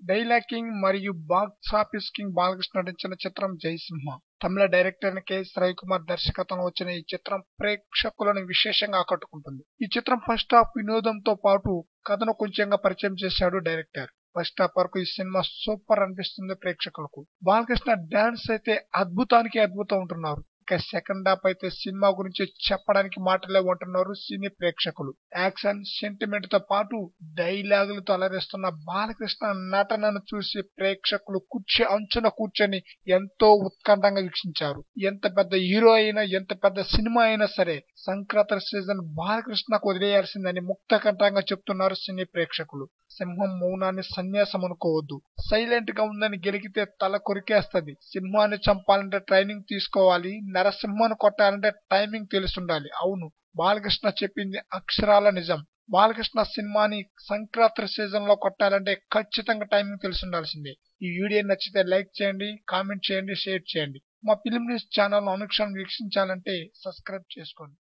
dialogue king మరియు box office king Balakrishna నటించిన చిత్రం జయసింహ తమిళ డైరెక్టర్ కెఎస్ రవికుమార్ దర్శకత్వంలో వచ్చిన ఈ చిత్రం ప్రేక్షకులను విశేషంగా ఆకట్టుకుంటుంది ఈ చిత్రం ఫస్ట్ హాఫ్ వినోదంతో పాటు కథను కొంచెంగా పరిచయం చేశాడు డైరెక్టర్ ఫస్ట్ హాఫ్ వరకు ఈ సినిమా సూపర్ అనిపిస్తుంది ప్రేక్షకులకు బాలకృష్ణ డాన్స్ అయితే అద్భుతానికి అద్భుతం ఉంటున్నారు ఇక సెకండ్ హాఫ్ అయితే సినిమా గురించి చెప్పడానికి మాటలే ఉంటున్నారు సినీ ప్రేక్షకులు యాక్షన్ సెంటిమెంట్ తో పాటు డైలాగులతో అలరిస్తున్న బాలకృష్ణ నటనను చూసి ప్రేక్షకులు కుర్చీ అంచున కూర్చొని ఎంతో ఉత్కంఠంగా వీక్షించారు ఎంత పెద్ద హీరో అయినా ఎంత పెద్ద సినిమా అయినా సరే సంక్రాంతి సీజన్ బాలకృష్ణకు వదిలేయాల్సిందని ముక్తకంఠంగా చెప్తున్నారు సినీ ప్రేక్షకులు సింహం మౌనాన్ని సన్యాసం అనుకోవద్దు సైలెంట్ గా ఉందని గెలిగితే తల కొరికేస్తది సింహాన్ని చంపాలంటే ట్రైనింగ్ తీసుకోవాలి నరసింహాన్ని కొట్టాలంటే టైమింగ్ తెలుసుండాలి అవును బాలకృష్ణ చెప్పింది అక్షరాల నిజం బాలకృష్ణ సినిమాని సంక్రాంతి సీజన్ లో కొట్టాలంటే ఖచ్చితంగా టైమింగ్ తెలుసుండాల్సిందే ఈ వీడియో నచ్చితే లైక్ చేయండి కామెంట్ చేయండి షేర్ చేయండి మా ఫిల్మ్ న్యూస్ ఛానల్ అనుక్షణం వీక్షించాలంటే సబ్స్క్రైబ్ చేసుకోండి